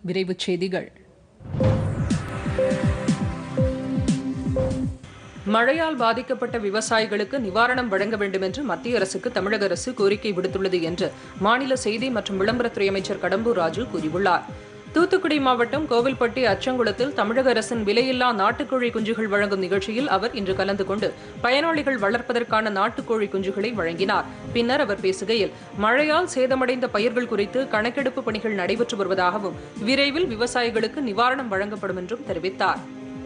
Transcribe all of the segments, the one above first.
விரைவுச் செய்திகள் மழையால் பாதிக்கப்பட்ட விவசாயிகளுக்கு நிவாரணம் வழங்க வேண்டும் என்று மத்திய அரசுக்கு தமிழக அரசு கோரிக்கை விடுத்துள்ளது என்று மாநில செய்தி மற்றும் விளம்பரத்துறை அமைச்சர் கடம்பூர் ராஜு கூறியுள்ளார் தூத்துக்குடி மாவட்டம் கோவில்பட்டி அச்சங்குளத்தில் தமிழக அரசின் விலையில்லா நாட்டுக்கோழி குஞ்சுகள் வழங்கும் நிகழ்ச்சியில் அவர் இன்று கலந்து கொண்டு பயனாளிகள் வளர்ப்பதற்கான நாட்டுக்கோழி குஞ்சுகளை வழங்கினார் பின்னர் அவர் பேசுகையில் மழையால் சேதமடைந்த பயிர்கள் குறித்து கணக்கெடுப்பு பணிகள் நடைபெற்று வருவதாகவும் விரைவில் விவசாயிகளுக்கு நிவாரணம் வழங்கப்படும் என்றும் தெரிவித்தார்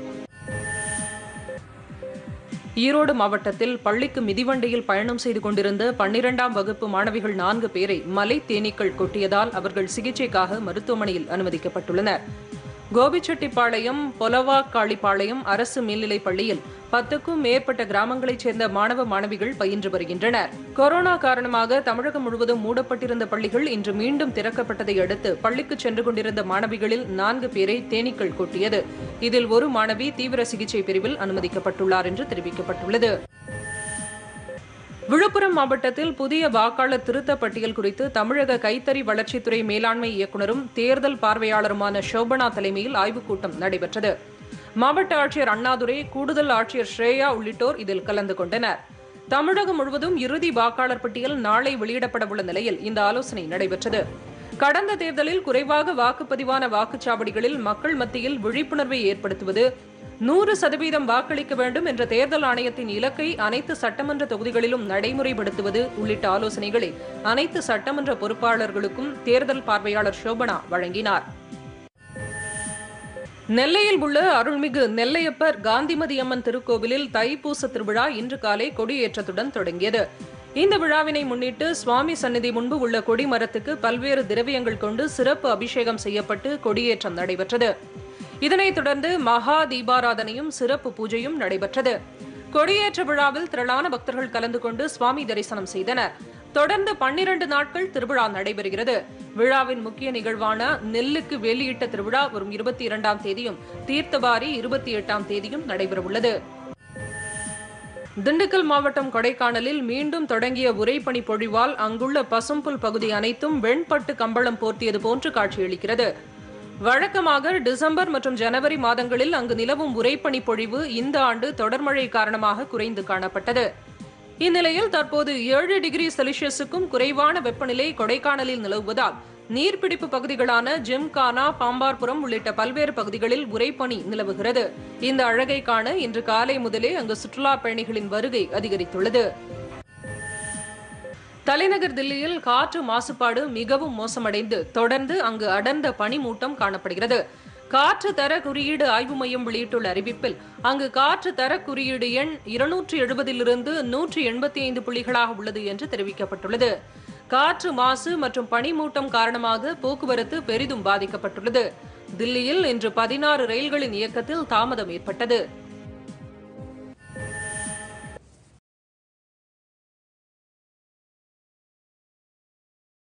ஈரோடு மாவட்டத்தில் பள்ளிக்கு மிதிவண்டியில் பயணம் செய்து கொண்டிருந்த பன்னிரெண்டாம் வகுப்பு மாணவிகள் நான்கு பேரை மலை தேனீக்கள் கொட்டியதால் அவர்கள் சிகிச்சைக்காக மருத்துவமனையில் அனுமதிக்கப்பட்டுள்ளனர் கோபிச்செட்டிப்பாளையம் பொலவாக்காளிப்பாளையம் அரசு மேல்நிலைப் பள்ளியில் பத்துக்கும் மேற்பட்ட கிராமங்களைச் சேர்ந்த மாணவ மாணவிகள் பயின்று வருகின்றனர் கொரோனா காரணமாக தமிழகம் முழுவதும் மூடப்பட்டிருந்த பள்ளிகள் இன்று மீண்டும் திறக்கப்பட்டதை அடுத்து பள்ளிக்கு சென்று கொண்டிருந்த மாணவிகளில் நான்கு பேரை தேனீக்கள் கொட்டியது இதில் ஒரு மாணவி தீவிர சிகிச்சை பிரிவில் அனுமதிக்கப்பட்டுள்ளார் என்று தெரிவிக்கப்பட்டுள்ளது விழுப்புரம் மாவட்டத்தில் புதிய வாக்காளர் திருத்த பட்டியல் குறித்து தமிழக கைத்தறி வளர்ச்சித்துறை மேலாண்மை இயக்குநரும் தேர்தல் பார்வையாளருமான சோபனா தலைமையில் ஆய்வுக் கூட்டம் நடைபெற்றது மாவட்ட ஆட்சியர் அண்ணாதுரை கூடுதல் ஆட்சியர் ஸ்ரேயா உள்ளிட்டோர் இதில் கலந்து கொண்டனர் தமிழகம் முழுவதும் இறுதி வாக்காளர் பட்டியல் நாளை வெளியிடப்பட உள்ள நிலையில் இந்த ஆலோசனை நடைபெற்றது கடந்த தேர்தலில் குறைவாக வாக்குப்பதிவான வாக்குச்சாவடிகளில் மக்கள் மத்தியில் விழிப்புணர்வை ஏற்படுத்துவது நூறு சதவீதம் வாக்களிக்க வேண்டும் என்ற தேர்தல் ஆணையத்தின் இலக்கை அனைத்து சட்டமன்ற தொகுதிகளிலும் நடைமுறைப்படுத்துவது உள்ளிட்ட ஆலோசனைகளை அனைத்து சட்டமன்ற பொறுப்பாளர்களுக்கும் தேர்தல் பார்வையாளர் சோபனா வழங்கினார் நெல்லையில் உள்ள அருள்மிகு நெல்லையப்பர் காந்திமதி அம்மன் திருக்கோவிலில் தைப்பூச திருவிழா இன்று காலை கொடியேற்றத்துடன் தொடங்கியது இந்த விழாவினை முன்னிட்டு சுவாமி சந்நிதி முன்பு உள்ள கொடி மரத்துக்கு பல்வேறு திரவியங்கள் கொண்டு சிறப்பு அபிஷேகம் செய்யப்பட்டு கொடியேற்றம் நடைபெற்றது இதனைத் தொடர்ந்து மகா தீபாராதனையும் சிறப்பு பூஜையும் நடைபெற்றது கொடியேற்ற விழாவில் திரளான பக்தர்கள் கலந்து கொண்டு சுவாமி தரிசனம் செய்தனர் தொடர்ந்து பன்னிரண்டு நாட்கள் திருவிழா நடைபெறுகிறது விழாவின் முக்கிய நிகழ்வான நெல்லுக்கு வேலியிட்ட திருவிழா வரும் இருபத்தி இரண்டாம் தேதியும் தீர்த்தவாரி இருபத்தி எட்டாம் தேதியும் நடைபெறவுள்ளது திண்டுக்கல் மாவட்டம் கொடைக்கானலில் மீண்டும் தொடங்கிய உரைப்பனி பொழிவால் அங்குள்ள பசும்புல் பகுதி அனைத்தும் வெண்பட்டு கம்பளம் போர்த்தியது போன்று காட்சியளிக்கிறது வழக்கமாக டிசம்பர் மற்றும் ஜனவரி மாதங்களில் அங்கு நிலவும் உரைப்பனி பொழிவு இந்த ஆண்டு தொடர்மழை காரணமாக குறைந்து காணப்பட்டது இந்நிலையில் தற்போது ஏழு டிகிரி செல்சியஸுக்கும் குறைவான வெப்பநிலை கொடைக்கானலில் நிலவுவதால் நீர்பிடிப்பு பகுதிகளான ஜிம்கானா பாம்பார்புரம் உள்ளிட்ட பல்வேறு பகுதிகளில் உரைப்பனி நிலவுகிறது இந்த அழகை காண இன்று காலை முதலே அங்கு சுற்றுலா பயணிகளின் வருகை அதிகரித்துள்ளது தலைநகர் தில்லியில் காற்று மாசுபாடு மிகவும் மோசமடைந்து தொடர்ந்து அங்கு அடர்ந்த பனிமூட்டம் காணப்படுகிறது காற்று தர குறியீடு ஆய்வு மையம் வெளியிட்டுள்ள அறிவிப்பில் அங்கு காற்று தர குறியீடு எண் இருநூற்றி எழுபதிலிருந்து நூற்றி எண்பத்தி ஐந்து புள்ளிகளாக உள்ளது என்று தெரிவிக்கப்பட்டுள்ளது காற்று மாசு மற்றும் பனிமூட்டம் காரணமாக போக்குவரத்து பெரிதும் பாதிக்கப்பட்டுள்ளது தில்லியில் இன்று பதினாறு ரயில்களின் இயக்கத்தில் தாமதம் ஏற்பட்டது